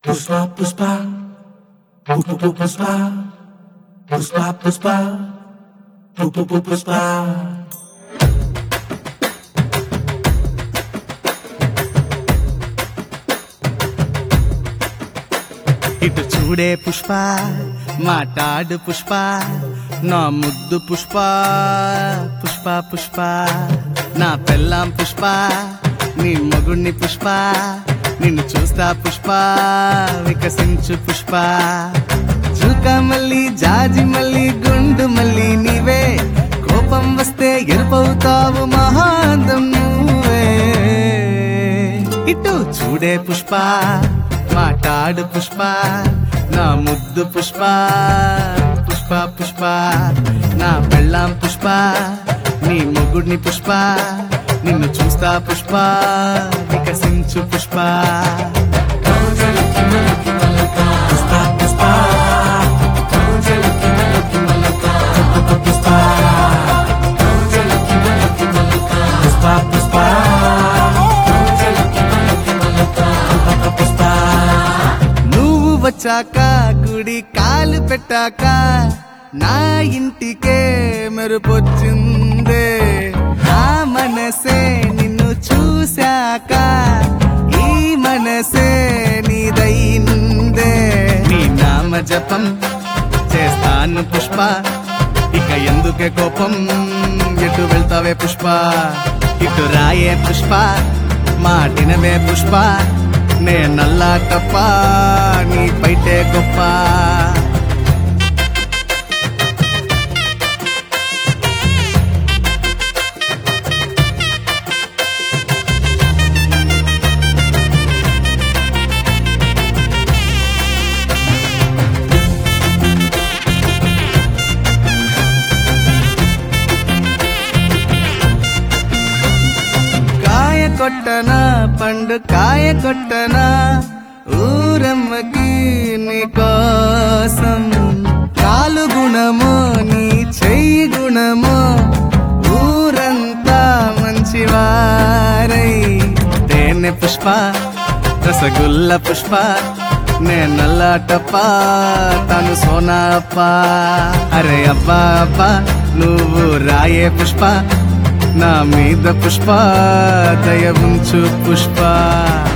Puspa, puspa. Pu- pu- pu- Puspa. Puspa, puspa. Pu- pu- pu- Puspa. ఇటు చూడే పుష్ప మాటాడు పుష్ప నా ముద్దు పుష్ప పుష్ప పుష్ప నా పెళ్ళాం పుష్ప నీ మగుణ్ణి పుష్ప నిన్ను చూస్తా పుష్ప వికసించు పుష్ప జూక మళ్ళీ జాజి మళ్ళీ గుండు మళ్ళీ నీవే కోపం వస్తే ఎరుపవుతావు మహాంతం నువ్వే ఇటు చూడే పుష్ప మాటాడు పుష్ప నా ముద్దు పుష్ప పుష్ప పుష్ప నా పెళ్ళాం పుష్ప నీ మొగుడిని పుష్ప నిన్ను చూస్తా Pushpa వికసించు Pushpa Puspa, puspa. Puspa. Puspa, puspa. Puspa. నువ్వు వచ్చాక గుడి కాలు పెట్టాక నా ఇంటికే మెరుపొచ్చిందే నా మనసే నిన్ను చూశాక ఈ మనసే నీదైందే నీ నామ జపం చేస్తాను పుష్ప ఇక ఎందుకే కోపం ఎటు వెళ్తావే పుష్ప ఇటు రాయే పుష్ప మాటినవే పుష్ప నే నల్లా తప్ప నీ బయటే గొప్ప కాయ కొట్టనా పండు కాయ కొట్టనా ఊరమ్మకి నీ కోసం కాలు గుణమో నీ చెయ్యి గుణమో ఊరంతా మంచివారై తేనె పుష్ప రసగుల్ల పుష్ప నే నల్లాటప్ప తను సోనా అప్ప అరే అబ్బా అబ్బా నువ్వు రాయే పుష్ప నా మీద పుష్ప దయ ఉంచు పుష్ప